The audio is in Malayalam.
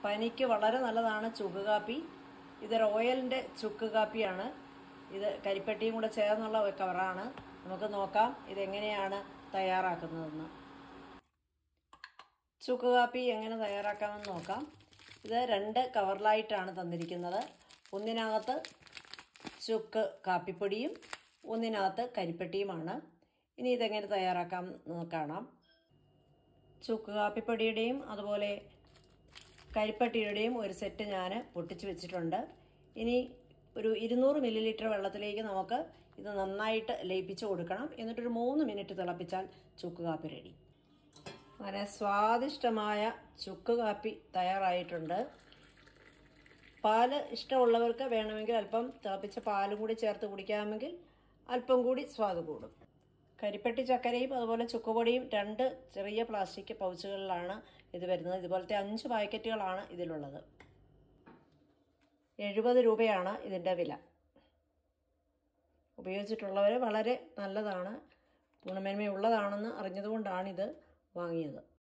പനിക്ക് വളരെ നല്ലതാണ് ചുക്ക് കാപ്പി ഇത് റോയലിൻ്റെ ചുക്ക് കാപ്പിയാണ് ഇത് കരിപ്പെട്ടിയും കൂടെ ചേർന്നുള്ള ഒരു കവറാണ് നമുക്ക് നോക്കാം ഇതെങ്ങനെയാണ് തയ്യാറാക്കുന്നതെന്ന് ചുക്ക് കാപ്പി എങ്ങനെ തയ്യാറാക്കാമെന്ന് നോക്കാം ഇത് രണ്ട് കവറിലായിട്ടാണ് തന്നിരിക്കുന്നത് ഒന്നിനകത്ത് ചുക്ക് കാപ്പിപ്പൊടിയും ഒന്നിനകത്ത് കരിപ്പെട്ടിയുമാണ് ഇനി ഇതെങ്ങനെ തയ്യാറാക്കാം എന്ന് കാണാം ചുക്ക് കാപ്പിപ്പൊടിയുടെയും അതുപോലെ കരിപ്പട്ടിയുടെയും ഒരു സെറ്റ് ഞാൻ പൊട്ടിച്ച് വെച്ചിട്ടുണ്ട് ഇനി ഒരു ഇരുന്നൂറ് മില്ലി ലിറ്റർ വെള്ളത്തിലേക്ക് നമുക്ക് ഇത് നന്നായിട്ട് ലയിപ്പിച്ച് കൊടുക്കണം എന്നിട്ടൊരു മൂന്ന് മിനിറ്റ് തിളപ്പിച്ചാൽ ചുക്ക് കാപ്പി റെഡി അങ്ങനെ സ്വാദിഷ്ടമായ ചുക്ക് കാപ്പി തയ്യാറായിട്ടുണ്ട് പാല് ഇഷ്ടമുള്ളവർക്ക് വേണമെങ്കിൽ അല്പം തിളപ്പിച്ച പാലും കൂടി ചേർത്ത് കുടിക്കാമെങ്കിൽ അല്പം കൂടി സ്വാദ് കൂടും കരിപ്പെട്ടി ചക്കരയും അതുപോലെ ചുക്കുപൊടിയും രണ്ട് ചെറിയ പ്ലാസ്റ്റിക് പൗച്ചുകളിലാണ് ഇത് വരുന്നത് ഇതുപോലത്തെ അഞ്ച് പാക്കറ്റുകളാണ് ഇതിലുള്ളത് എഴുപത് രൂപയാണ് ഇതിൻ്റെ വില ഉപയോഗിച്ചിട്ടുള്ളവർ വളരെ നല്ലതാണ് ഗുണമേന്മയുള്ളതാണെന്ന് അറിഞ്ഞതുകൊണ്ടാണിത് വാങ്ങിയത്